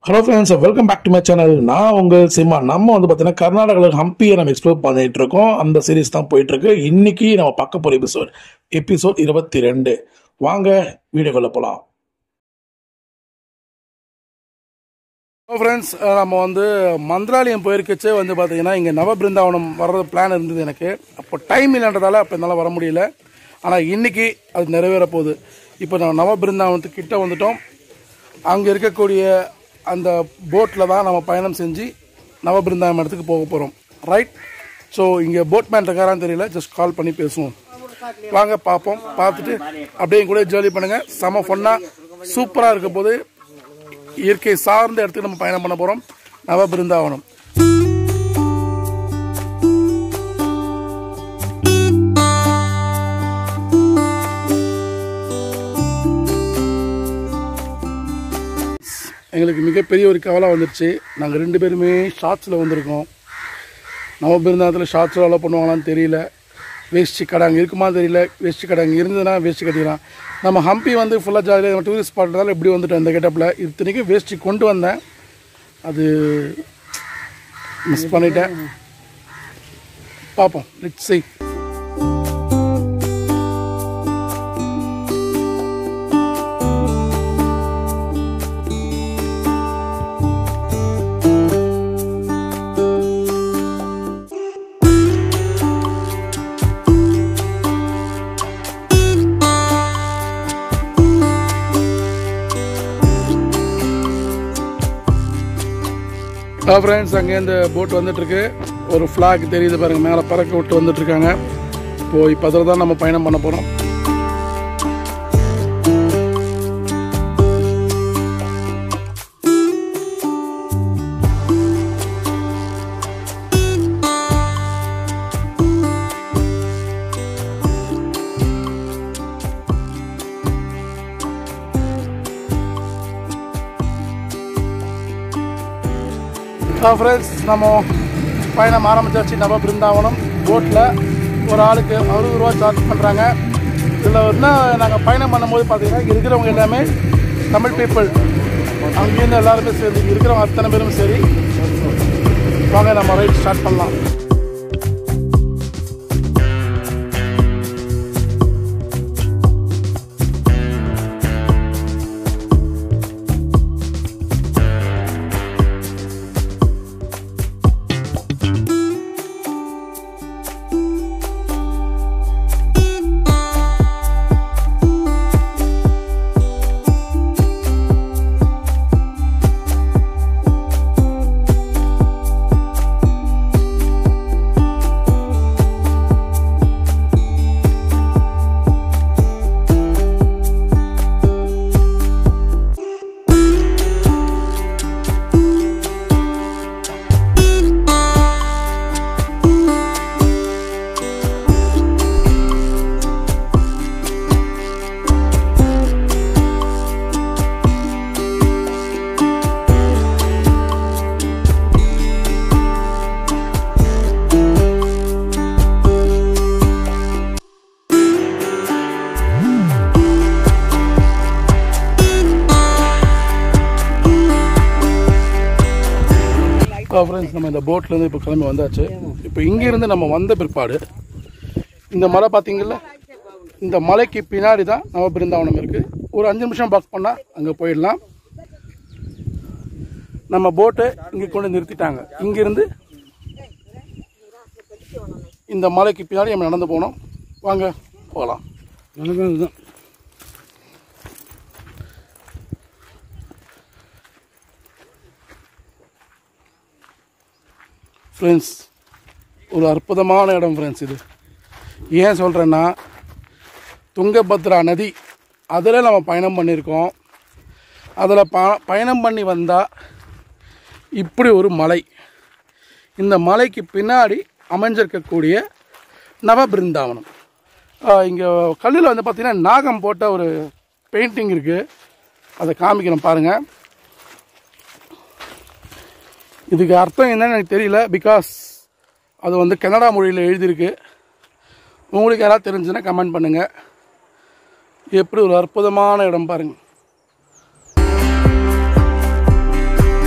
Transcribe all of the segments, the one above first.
Hello friends welcome back to my channel நான் உங்கள் சிம்மா நம்ம வந்து பார்த்தீங்கன்னா கர்நாடகாவில் ஹம்பியை நம்ம எக்ஸ்ப்ளோர் பண்ணிட்டு இருக்கோம் அந்த சீரிஸ் தான் போயிட்டு இருக்கு இன்னைக்கு நம்ம பார்க்க போகிற எபிசோட் எபிசோட் இருபத்தி ரெண்டு வாங்க வீடியோக்குள்ள போகலாம் ஃப்ரெண்ட்ஸ் நம்ம வந்து மந்திராலயம் போயிருக்கச்சே வந்து பார்த்தீங்கன்னா இங்கே நவபிருந்தாவனம் வர்றது பிளான் இருந்தது எனக்கு அப்போ டைம் இல்லைன்றதால அப்போ என்னால் வர முடியல ஆனால் இன்னைக்கு அது நிறைவேற போகுது இப்போ நம்ம நவபிருந்தாவனத்துக்கு கிட்ட வந்துட்டோம் அங்கே இருக்கக்கூடிய அந்த போட்டில் தான் நம்ம பயணம் செஞ்சு நவபிருந்தாவனம் இடத்துக்கு போக போகிறோம் ரைட் ஸோ இங்கே போட்மேன் இருக்காரான்னு தெரியல ஜஸ்ட் கால் பண்ணி பேசுவோம் வாங்க பார்ப்போம் பார்த்துட்டு அப்படியே கூட ஜாலி பண்ணுங்கள் செம ஃபன்னாக சூப்பராக இருக்க போது இயற்கை சார்ந்த இடத்துக்கு நம்ம பயணம் பண்ண போகிறோம் நவபிருந்தாவனம் எங்களுக்கு மிகப்பெரிய ஒரு கவலை வந்துருச்சு நாங்கள் ரெண்டு பேருமே ஷார்ட்ஸில் வந்திருக்கோம் நவபிருந்தாவத்தில் ஷார்ட்ஸில் அலோவ் பண்ணுவாங்களான்னு தெரியல வேஷ்டி கடை அங்கே இருக்குமா தெரியல வேஷ்டி கடை அங்கே இருந்ததுன்னா வேஷ்டி கட்டிக்கலாம் நம்ம ஹம்பி வந்து ஃபுல்லாக ஜாலியாக டூரிஸ்ட் ஸ்பாட்னால இப்படி வந்துட்டோம் இந்த கெட்டப்பில் இத்தனைக்கும் வேஷ்டி கொண்டு வந்தேன் அது மிஸ் பண்ணிட்டேன் பார்ப்போம் லெட்ஸ் see ஃப்ரெண்ட்ஸ் அங்கேருந்து போட் வந்துட்டுருக்கு ஒரு ஃப்ளாக் தெரியுது பாருங்க மேலே பறக்க விட்டு வந்துட்டுருக்காங்க இப்போ இப்போ அதில் தான் நம்ம பயணம் பண்ண போகிறோம் ஃப்ரெண்ட்ஸ் நம்ம பயணம் ஆரம்பிச்சாச்சு நவ பிருந்தாவனம் போட்டில் ஒரு ஆளுக்கு அறுபது ரூபா சார்ஜ் பண்ணுறாங்க இதில் என்ன நாங்கள் பயணம் பண்ணும்போது பார்த்தீங்கன்னா இங்க இருக்கிறவங்க எல்லாமே தமிழ் பீப்புள் அங்கேருந்து எல்லாருமே சரி இங்க இருக்கிறவங்க அத்தனை பேரும் சரி வாங்க நம்ம ரைட் ஸ்டார்ட் பண்ணலாம் ஃப்ரெண்ட்ஸ் நம்ம இந்த போட்லேருந்து இப்போ கிளம்பி வந்தாச்சு இப்போ இங்கேருந்து நம்ம வந்த பிற்பாடு இந்த மலை பார்த்தீங்கல்ல இந்த மலைக்கு பின்னாடி தான் நவ பிருந்தாவனம் இருக்குது ஒரு அஞ்சு நிமிஷம் பாக் பண்ணால் அங்கே போயிடலாம் நம்ம போட்டை இங்கே கொண்டு நிறுத்திட்டாங்க இங்கேருந்து இந்த மலைக்கு பின்னாடி நம்ம நடந்து போனோம் வாங்க போகலாம் இதுதான் ஃப்ரெண்ட்ஸ் ஒரு அற்புதமான இடம் ஃப்ரெண்ட்ஸ் இது ஏன் சொல்கிறேன்னா துங்கபத்ரா நதி அதில் நம்ம பயணம் பண்ணியிருக்கோம் அதில் ப பயணம் பண்ணி வந்தால் இப்படி ஒரு மலை இந்த மலைக்கு பின்னாடி அமைஞ்சிருக்கக்கூடிய நவபிருந்தாவனம் இங்கே கல்லில் வந்து பார்த்திங்கன்னா நாகம் போட்ட ஒரு பெயிண்டிங் இருக்குது அதை காமிக்கிறேன் பாருங்கள் இதுக்கு அர்த்தம் என்னன்னு எனக்கு தெரியல பிகாஸ் அது வந்து கன்னடா மொழியில் எழுதியிருக்கு உங்களுக்கு யாராவது தெரிஞ்சுன்னா கமெண்ட் பண்ணுங்கள் எப்படி ஒரு அற்புதமான இடம் பாருங்கள்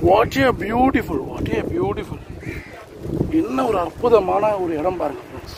what a beautiful what a beautiful என்ன ஒரு அற்புதமான ஒரு இடம் பாருங்க friends.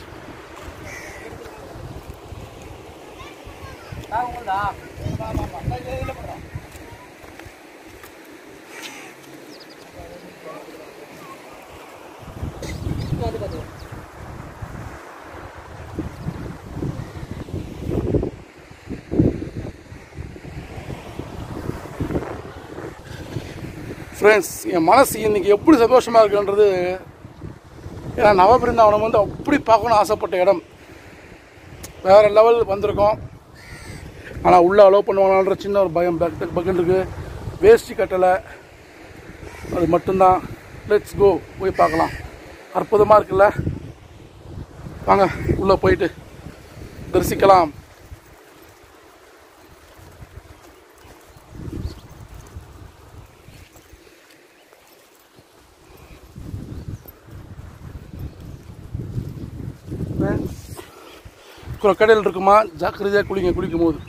ஃப்ரெண்ட்ஸ் என் மனசு இன்னைக்கு எப்படி சந்தோஷமாக இருக்குன்றது ஏன்னா நவபிருந்தாவனம் வந்து அப்படி பார்க்கணும்னு ஆசைப்பட்ட இடம் வேறு லெவல் வந்திருக்கோம் ஆனால் உள்ளே அலோவ் பண்ணுவாங்கன்ற சின்ன ஒரு பயம் பேக் பக்கம் இருக்குது வேஷ்டி கட்டலை அது மட்டும்தான் லெட்ஸ் கோ போய் பார்க்கலாம் அற்புதமாக இருக்குல்ல வாங்க உள்ளே போயிட்டு தரிசிக்கலாம் கடல் இருக்குமா ஜாக்கிரதையாக குளிங்க குளிக்கும் போது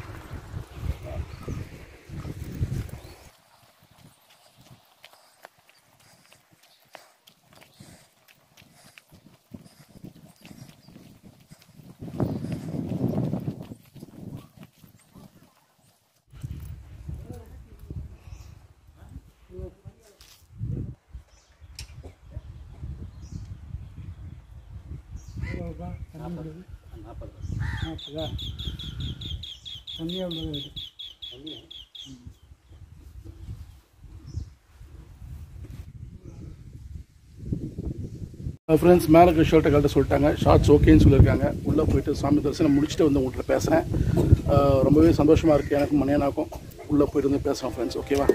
ஃப்ரெண்ட்ஸ் மேலே இருக்கிற ஷர்ட்டை கழட்ட சொல்லிட்டாங்க ஷார்ட்ஸ் ஓகேன்னு சொல்லியிருக்காங்க உள்ளே போயிட்டு சாமி தரிசனம் முடிச்சுட்டு வந்து உங்கள்கிட்ட பேசுகிறேன் அஹ் ரொம்பவே சந்தோஷமாக இருக்குது எனக்கும் மணியனாக்கும் உள்ளே போயிட்டு வந்து பேசுகிறோம் ஃப்ரெண்ட்ஸ் ஓகேவா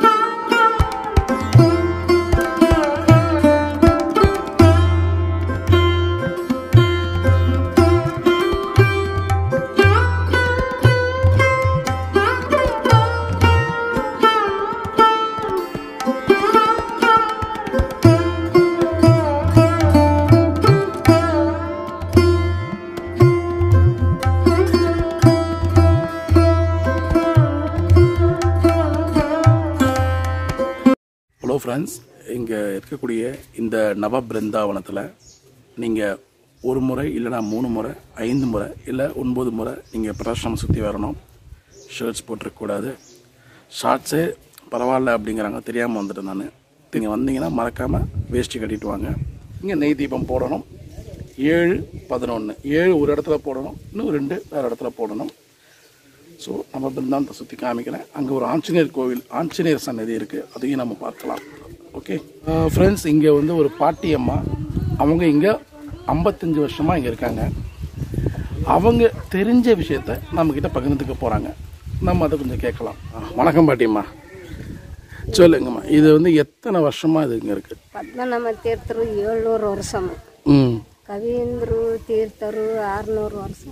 ஹலோ ஃப்ரெண்ட்ஸ் இங்கே இருக்கக்கூடிய இந்த நவ பிருந்தாவனத்தில் நீங்கள் ஒரு முறை இல்லைனா மூணு முறை ஐந்து முறை இல்லை ஒன்பது முறை நீங்கள் பிரதர்ஷனம் சுற்றி வரணும் ஷர்ட்ஸ் போட்டிருக்கக்கூடாது ஷார்ட்ஸே பரவாயில்ல அப்படிங்கிறாங்க தெரியாமல் வந்துட்டேன் நான் நீங்கள் வந்தீங்கன்னா மறக்காமல் வேஷ்டி கட்டிட்டு வாங்க இங்கே நெய் தீபம் போடணும் ஏழு பதினொன்று ஏழு ஒரு இடத்துல போடணும் இன்னும் ரெண்டு வேறு இடத்துல போடணும் ஸோ நம்ம பிருந்தாந்தத்தை சுற்றி காமிக்கிறேன் அங்கே ஒரு ஆஞ்சநேயர் கோவில் ஆஞ்சநேயர் சன்னதி இருக்குது அதையும் நம்ம பார்க்கலாம் ஓகே ஃப்ரெண்ட்ஸ் இங்கே வந்து ஒரு பாட்டி அம்மா அவங்க இங்கே ஐம்பத்தஞ்சு வருஷமாக இங்கே இருக்காங்க அவங்க தெரிஞ்ச விஷயத்த நம்மக்கிட்ட பகிர்ந்துக்க போகிறாங்க நம்ம அதை கொஞ்சம் கேட்கலாம் ஆ, வணக்கம் பாட்டியம்மா சொல்லுங்கம்மா இது வந்து எத்தனை வருஷமாக இது இங்கே இருக்குது ಪದ್ಮನಾಭ ತೀರ್ಥರು ಏಳ್ನೂರು ವರ್ಷ ம் ಕವೀಂದ್ರು ತೀರ್ಥರು ಆರುನೂರು ವರ್ಷ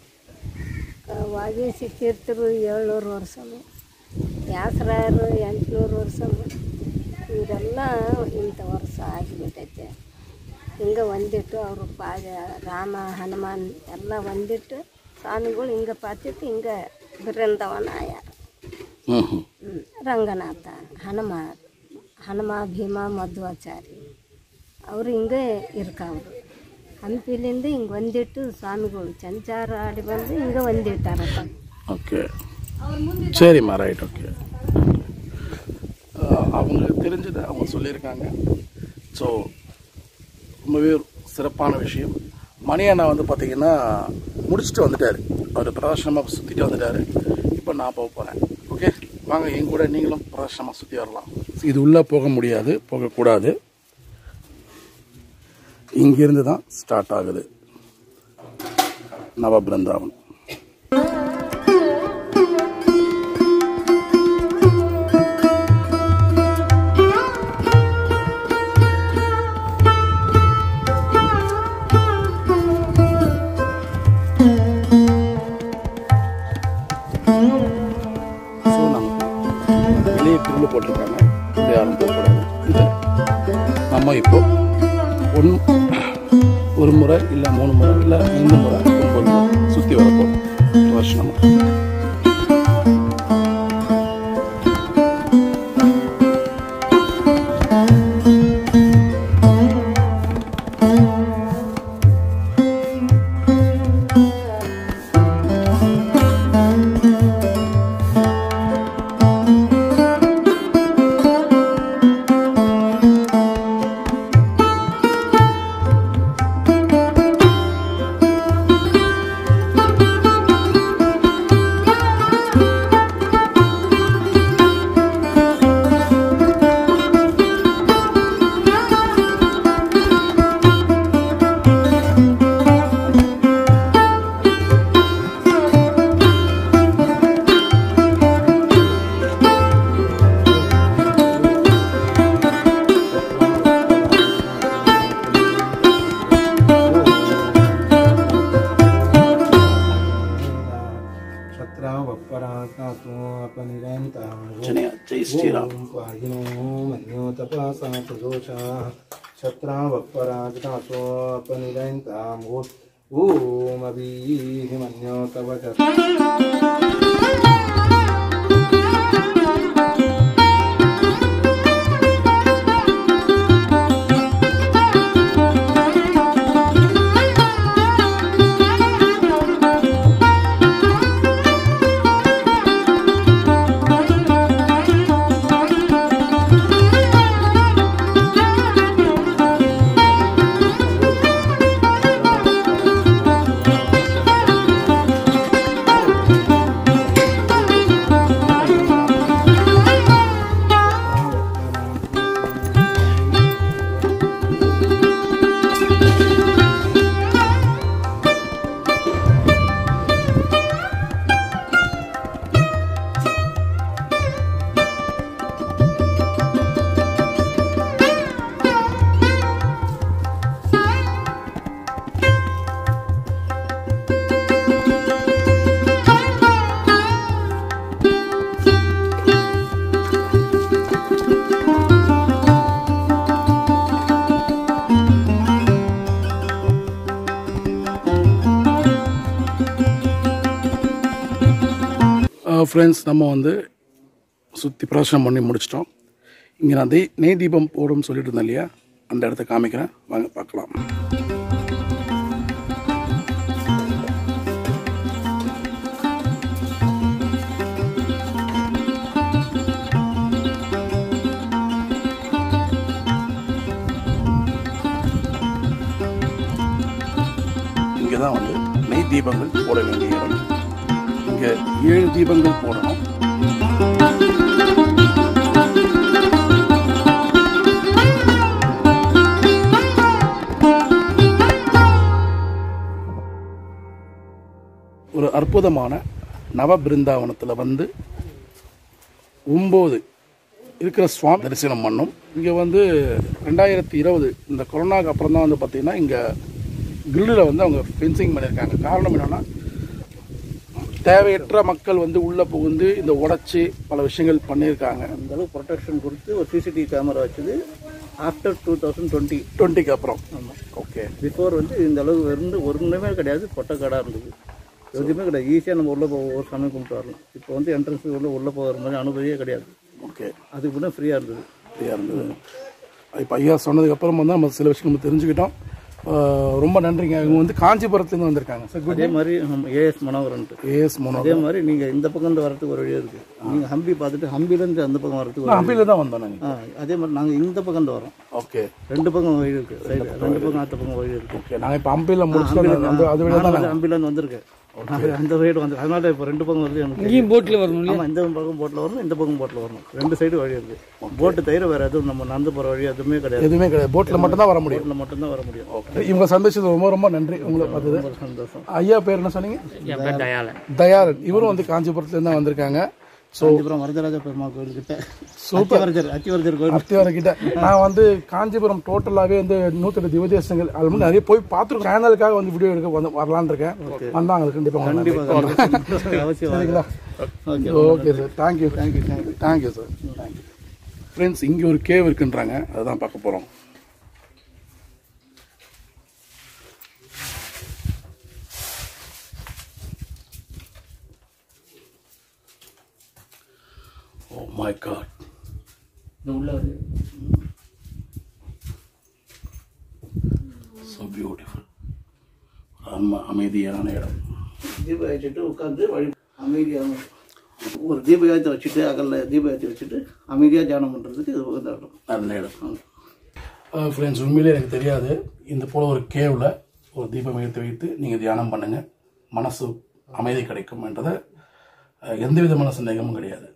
ವಾಗೇಶಿ ತೀರ್ಥರು ಏಳ್ನೂರು ವರ್ಷ ವ್ಯಾಸರಾಯರು ಎಂಟುನೂರು ವರ್ಷ ಇವರೆಲ್ಲ ಇಂಥ ವರ್ಷ ಆಗಿಬಿಟ್ಟೈತೆ ಹಿಂಗೆ ಒಂದಿಟ್ಟು ಅವರು ಪಾದ ರಾಮ ಹನುಮಾನ್ ಎಲ್ಲ ಒಂದಿಟ್ಟು ಸ್ವಾಮಿಗಳು ಹಿಂಗೆ ಪಾತಿತ್ತು ಹಿಂಗೆ ಬೃಂದಾವನ ಆಯಾರ ಹ್ಞೂ ಹ್ಞೂ ಹ್ಮ್. ರಂಗನಾಥ ಹನುಮ ಹನುಮ ಭೀಮ ಮಧ್ವಾಚಾರಿ ಅವರು ಹಿಂಗೆ ಇರ್ಕವ್ರು ಹಂಪಿಲಿಂದ ಹಿಂಗೆ ಒಂದಿಟ್ಟು ಸ್ವಾಮಿಗಳು ಸಂಚಾರ ಆಡಿ ಬಂದು ಹಿಂಗೆ ಒಂದಿಟ್ಟಾರಪ್ಪ ஓகே சரிம்மா ரைட் ஓகே அவங்க தெரிஞ்சதை அவங்க சொல்லியிருக்காங்க ஸோ ரொம்பவே ஒரு சிறப்பான விஷயம் மணி அண்ணா வந்து பார்த்தீங்கன்னா முடிச்சுட்டு வந்துட்டார் அவர் பிரதர்ஷனமாக சுற்றிட்டு வந்துட்டார் இப்போ நான் போக போகிறேன் ஓகே வாங்க என் கூட நீங்களும் பிரதர்ஷனமாக சுற்றி வரலாம் இது உள்ளே போக முடியாது போகக்கூடாது இங்கிருந்து தான் ஸ்டார்ட் ஆகுது நவ பிருந்தாவன் ஸோ நம்ம வெளியே திரும்ப போட்டிருக்காங்க இது யாரும் போகக்கூடாது இது நம்ம இப்போ ஒன் ஒரு முறை இல்லை மூணு முறை இல்லை ஐந்து முறை ஒன்பது முறை சுற்றி வரப்போம் வருஷம் ஸ்ரீராம் ॐ पाहिनो मन्योतपासा प्रदोषाः शत्रावक्पराजितासोऽपनिरयन्ताम् ॐ मन्योतव ஃப்ரெண்ட்ஸ் நம்ம வந்து சுற்றி பிரதர்ஷனம் பண்ணி முடிச்சிட்டோம் இங்கே நான் நெய் நெய் தீபம் போடும்னு சொல்லிட்டு இருந்தேன் இல்லையா அந்த இடத்த காமிக்கிறேன் வாங்க பார்க்கலாம் இங்கே தான் வந்து நெய் தீபங்கள் போட வேண்டிய இடம் இங்கே ஏழு தீபங்கள் போடணும் ஒரு அற்புதமான நவ பிருந்தாவனத்தில் வந்து ஒம்பது இருக்கிற சுவாமி தரிசனம் பண்ணோம் இங்கே வந்து ரெண்டாயிரத்தி இருபது இந்த கொரோனாக்கு அப்புறம் தான் வந்து பார்த்திங்கன்னா இங்கே கிரில்லில் வந்து அவங்க ஃபென்சிங் பண்ணியிருக்காங்க காரணம் என்னென்னா தேவையற்ற மக்கள் வந்து உள்ளே புகுந்து இந்த உடைச்சி பல விஷயங்கள் பண்ணியிருக்காங்க அந்த அளவு ப்ரொடெக்ஷன் கொடுத்து ஒரு சிசிடிவி கேமரா வச்சது ஆஃப்டர் டூ தௌசண்ட் டுவெண்ட்டி டுவெண்ட்டிக்கு அப்புறம் ஓகே பிஃபோர் வந்து இந்த அளவு இருந்து ஒன்றுமே கிடையாது பொட்டக்காடாக இருந்தது எதுவுமே கிடையாது ஈஸியாக நம்ம உள்ளே போக ஒரு சமயம் கும்பிட்டு வரலாம் இப்போ வந்து என்ட்ரன்ஸ் உள்ள உள்ளே போகிற மாதிரி அனுமதியே கிடையாது ஓகே அதுக்கு முன்னே ஃப்ரீயாக இருந்தது ஃப்ரீயாக இருந்தது இப்போ ஐயா சொன்னதுக்கப்புறம் வந்து நம்ம சில விஷயம் நம்ம தெரிஞ்சுக்கிட்டோம் ஆஹ் ரொம்ப நன்றிங்க இவங்க வந்து காஞ்சிபுரத்துலேருந்து வந்திருக்காங்க சார் குட் அதே மாதிரி நம்ம ஏஎஸ் மனோகரன்ட்டு ஏஎஸ் மோனோ அதே மாதிரி நீங்கள் இந்த பக்கம் இருந்து வரதுக்கு ஒரு வழியாக இருக்குது நீங்கள் ஹம்பி பார்த்துட்டு ஹம்பிலேருந்து அந்த பக்கம் வரதுக்கு ஒரு வழி. ஹம்பியில் தான் வந்தோம் நாங்கள் ஆ அதே மாதிரி நாங்கள் இந்த பக்கம் இருந்து வரோம் ஓகே ரெண்டு பக்கம் வழி இருக்குது சைடு ரெண்டு பக்கம் ஆத்த பக்கம் வழி இருக்குது ஓகே நாங்கள் இப்போ ஹம்பியில் முடிச்சுட்டு அந்த அது விட தான் அம்பிலேருந்து வந்திருக்கேன் நான் அந்த சைடு வந்து அதனால இப்போ ரெண்டு பக்கம் வருது எனக்கு இங்கேயும் போட்டில் வரணும் ஆமாம் இந்த பக்கம் போட்டில் வரணும் இந்த பக்கம் போட்டில் வரணும் ரெண்டு சைடு வழி இருக்கு போட்டு தவிர வேற எதுவும் நம்ம நடந்து போகிற வழி எதுவுமே கிடையாது எதுவுமே கிடையாது போட்டில் மட்டும்தான் வர முடியும் போட்டில் மட்டும்தான் வர முடியும் ஓகே இவங்க சந்திச்சது ரொம்ப ரொம்ப நன்றி உங்களை பார்த்தது ரொம்ப சந்தோஷம் ஐயா பேர் என்ன சொன்னீங்க தயாளன் இவரும் வந்து காஞ்சிபுரத்துலேருந்து தான் வந்திருக்காங்க ஸோ காஞ்சிபுரம் வரதராஜ பெருமாள் கோயில்கிட்ட அத்திவரதர் அத்திவரதர் கோயில் அத்திவரக்கிட்ட நான் வந்து காஞ்சிபுரம் டோட்டலாகவே வந்து நூற்றெட்டு திவதேசங்கள் அது வந்து நிறைய போய் பார்த்துருக்கோம் சேனலுக்காக வந்து வீடியோ எடுக்க வந்து வரலான்னு இருக்கேன் வந்தாங்க கண்டிப்பாக கண்டிப்பாக அவசியம் சரிங்களா okay okay sir thank you thank you thank you thank you sir thank you friends இங்கே ஒரு கேவ் இருக்குன்றாங்க அதுதான் பார்க்க போகிறோம் oh my God so beautiful அம்மா அமைதியான இடம் தீபம் வச்சுட்டு உட்காந்து வழி அமைதியாக ஒரு தீபகாயத்தை வச்சுட்டு அகல்ல தீபகாயத்தை வச்சுட்டு அமைதியாக தியானம் பண்ணுறதுக்கு இது உகந்த இடம் நல்ல இடம் ஃப்ரெண்ட்ஸ் உண்மையிலே எனக்கு தெரியாது இந்த போல ஒரு கேவில் ஒரு தீபம் எடுத்து வைத்து நீங்கள் தியானம் பண்ணுங்க மனசு அமைதி கிடைக்கும் என்றதை அஹ், எந்த விதமான சந்தேகமும் கிடையாது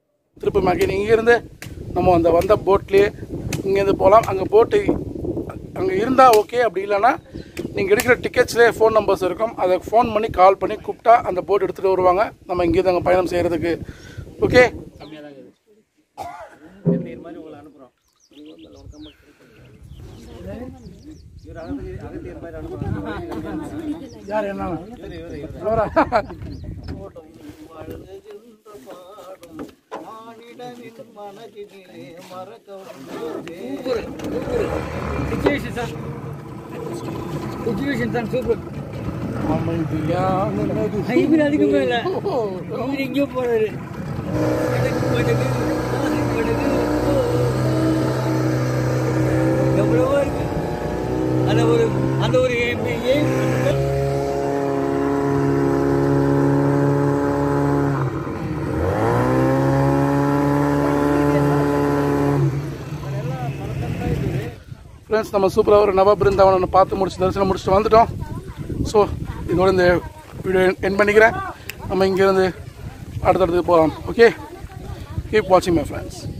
திருப்பி மாக்கி இங்கேருந்து நம்ம அந்த வந்த போட்லேயே இங்கேருந்து போகலாம் அங்கே போட்டு அங்கே இருந்தால் ஓகே அப்படி இல்லைன்னா நீங்கள் எடுக்கிற டிக்கெட்ஸ்லேயே ஃபோன் நம்பர்ஸ் இருக்கும் அதை ஃபோன் பண்ணி கால் பண்ணி கூப்பிட்டா அந்த போட் எடுத்துகிட்டு வருவாங்க நம்ம இங்கேருந்து அங்கே பயணம் செய்கிறதுக்கு ஓகே யார் என்ன அவரா சுச்சுவேஷன் தான் சூப்பர் அமைதியான நதி. இவர் அதுக்கு மேல இவர் எங்கேயோ போறாரு எனக்கு படகு எனக்கு படகு எவ்வளவோ இருக்கு அந்த ஒரு அந்த ஒரு ஏம் ஏம் ஃப்ரெண்ட்ஸ் நம்ம சூப்பராக ஒரு நவ பிருந்தாவனம் பார்த்து முடிச்சு தரிசனம் முடிச்சுட்டு வந்துட்டோம் ஸோ இதோட இந்த வீடியோ என் பண்ணிக்கிறேன் நம்ம இங்கேருந்து அடுத்தடுத்து போகலாம் ஓகே கீப் வாட்சிங் மை ஃப்ரெண்ட்ஸ்